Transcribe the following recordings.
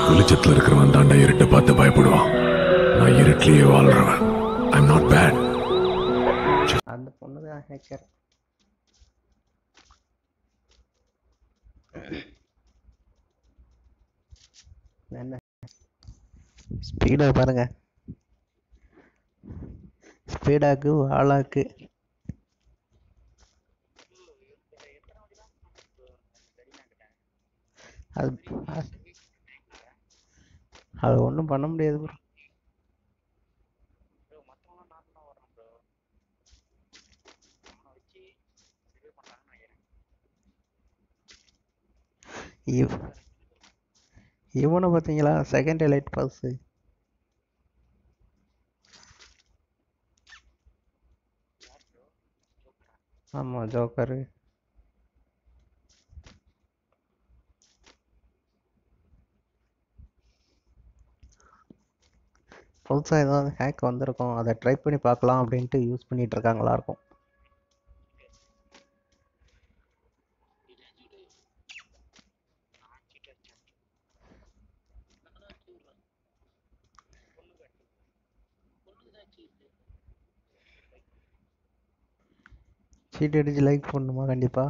வெளிச்சத்துல இருக்கிறவன் தாண்டா இருட்டை பார்த்து பயப்படுவான் நான் இருட்டிலேயே வாழ்றவன் ஐம் நாட் பேட் அந்த பொண்ணு தான் ஹேக்கர் என்ன ஸ்பீடா பாருங்க ஸ்பீடாக்கு வாளாக்கு அது அது- அது ஒன்றும் பண்ண முடியாது bro இவ் இவனை பார்த்தீங்களா செகண்ட் லைட் பாஸு ஆமாம் ஜோக்கரு புதுசாக ஏதாவது ஹேக் வந்திருக்கும் அதை ட்ரை பண்ணி பார்க்கலாம் அப்படின்ட்டு யூஸ் பண்ணிட்டு இருக்காங்களா இருக்கும் சீட் அடிச்சு லைக் பண்ணணுமா கண்டிப்பா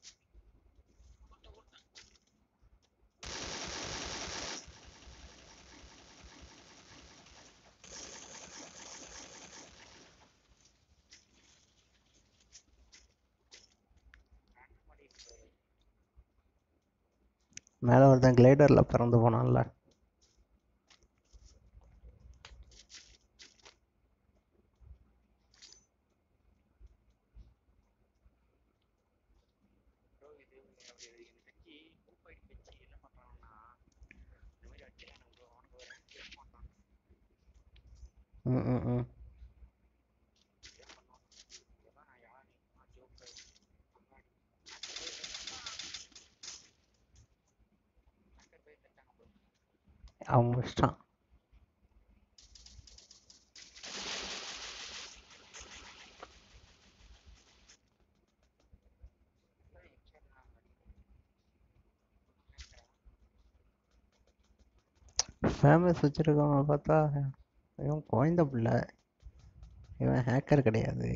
மேலே ஒருத்தன் கிளைடரில் பிறந்து போனான்ல ம் ம் ம் அவன் முடிச்சிட்டான் ஃபேமஸ் வச்சுருக்கவங்க பார்த்தா இவன் குழந்த பிள்ளை இவன் ஹேக்கர் கிடையாது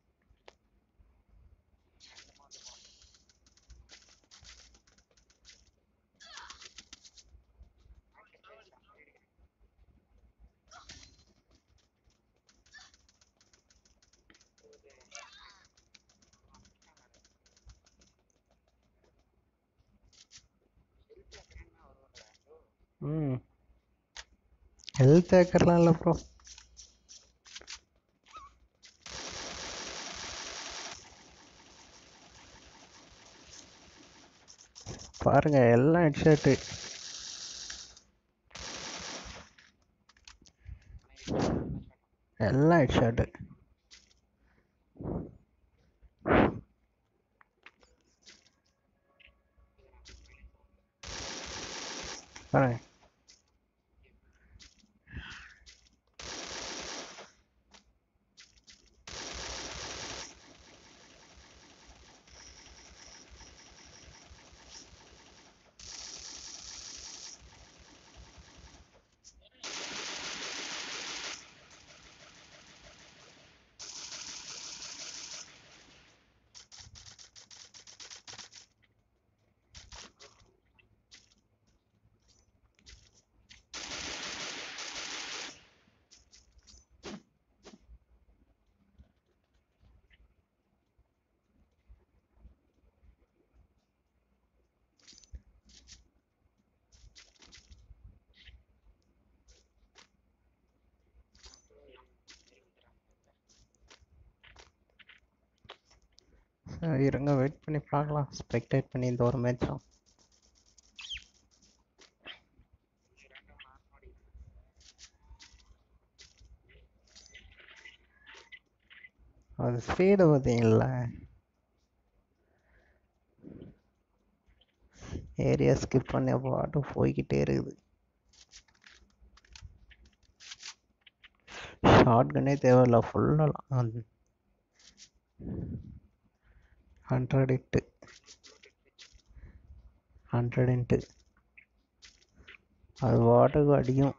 ம் ஹெல்த் ஹேக்கர்லாம் இல்லை ப்ரோ பாருங்க எல்லாம் ஹெட்ஷாட்டு எல்லாம் ஹெட்ஷாட்டு பாருங்க சரி, இருங்க வெயிட் பண்ணி பார்க்கலாம் ஸ்பெக்டேட் பண்ணி இந்த ஒரு மேட்சும் அது ஸ்பீடு பார்த்தீங்களா ஏரியா ஸ்கிப் பண்ணி பாட்டு போய்கிட்டே இருக்குது ஷார்ட் கன்னே தேவையில்ல ஃபுல்லாக ஹண்ட்ரட் இன்ட்டு ஹண்ட்ரட் இன்ட்டு அது பாட்டுக்கு அடிக்கும்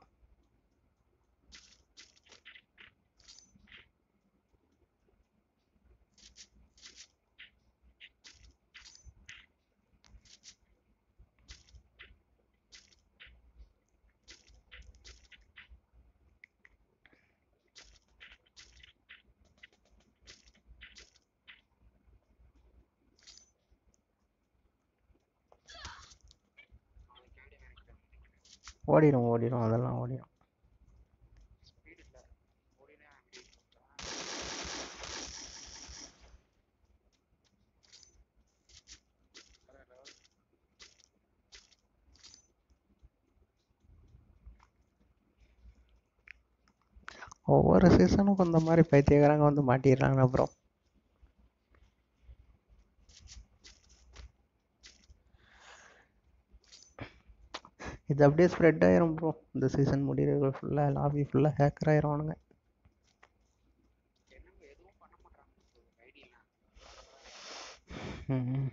ஓடிடும் ஓடிடும் அதெல்லாம் ஓடிடும் ஒவ்வொரு சீசனுக்கும் இந்த மாதிரி பைத்தியக்காரங்க வந்து மாட்டிடுறாங்க அப்புறம் இது அப்படியே ஸ்ப்ரெட் ஆயிரும் ப்ரோ இந்த சீசன் முடியறது ஃபுல்லாக லாபி ஃபுல்லாக ஹேக்கர் ஆயிருவானுங்க ம்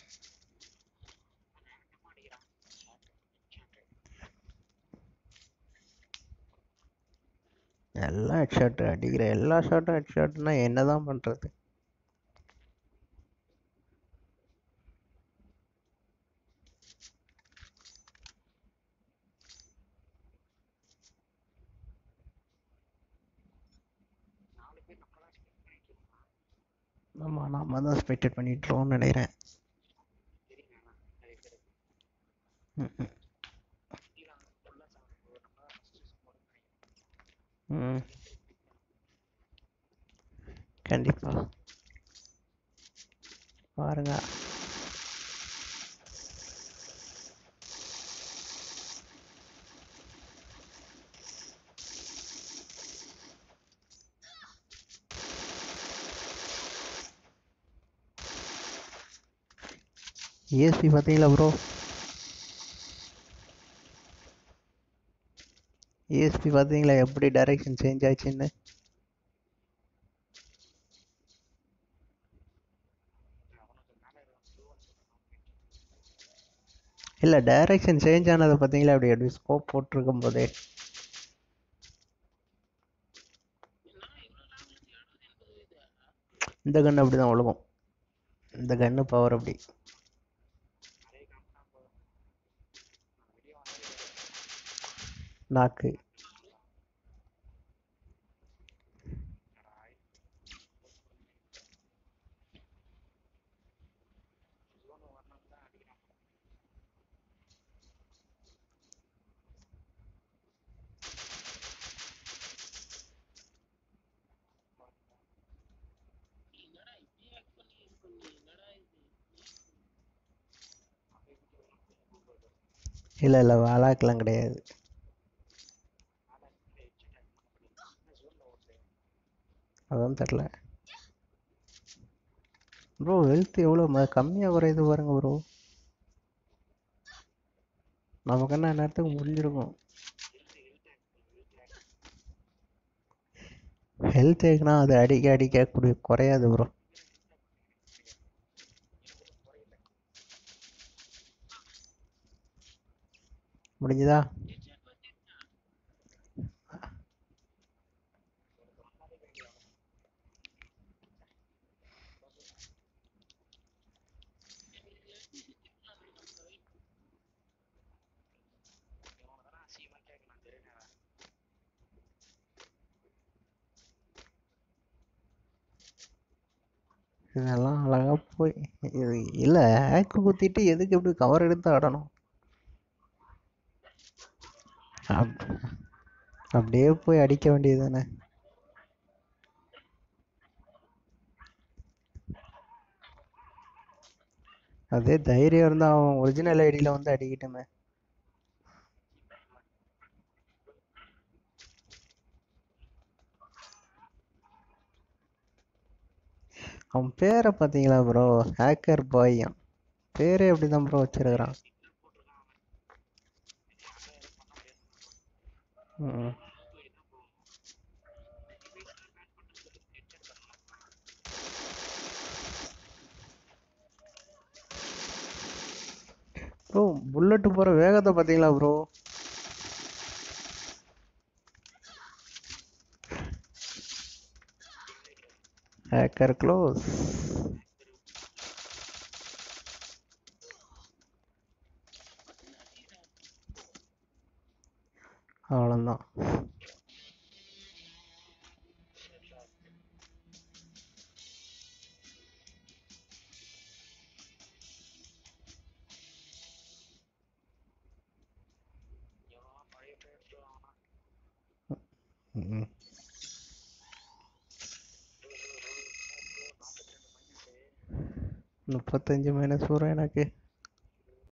எல்லாம் ஹெட் ஷாட் அடிக்கிற எல்லா ஷாட்டும் ஹெட் ஷாட்னா என்ன தான் பண்ணுறது ஆமாம் நாம தான் ஸ்பெக்டேட் பண்ணிட்டுருவோம்னு நினைக்கிறேன் ம், ம். ம் கண்டிப்பா பாருங்க ஏசி பார்த்தீங்களா ப்ரோ ஏஎஸ்பி பார்த்தீங்களா எப்படி டைரக்ஷன் சேஞ்ச் ஆச்சுன்னு இல்லை டைரக்ஷன் சேஞ்ச் ஆனதை பார்த்தீங்களா அப்படி அப்படி ஸ்கோப் போட்டிருக்கும் போதே இந்த கன்று அப்படி தான் ஒழுகும் இந்த கன்று பவர் அப்படி நாக்கு இல்லை இல்லை வாலாக்கெலாம் கிடையாது அதான் தெரில ப்ரோ ஹெல்த் எவ்வளோ ம கம்மியாக குறையுது பாருங்க ப்ரோ நமக்கு என்ன நேரத்துக்கு முடிஞ்சிருக்கும் ஹெல்த் ஏக்குனா அது அடிக்க அடிக்க குடி குறையாது ப்ரோ முடிஞ்சுதா இதெல்லாம் அழகா போய் இது இல்லை ஹேக்கு குத்திட்டு எதுக்கு எப்படி கவர் எடுத்து ஆடணும் அப்- அப்படியே போய் அடிக்க வேண்டியது தானே அதே தைரியம் இருந்தா அவன் ஒரிஜினல் ஐடியில் வந்து அடிக்கட்டுமே அவன் பேரை பார்த்தீங்களா ப்ரோ ஹேக்கர் பாய் பேரே அப்படிதான் ப்ரோ வச்சிருக்கிறான் ம் ப்ரோ புல்லட்டு போகிற வேகத்தை பார்த்தீங்களா ப்ரோ ஹேக்கர் க்ளோஸ் அவ்வளோதான் ம் முப்பத்தஞ்சு மைனஸ் வரும் எனக்கு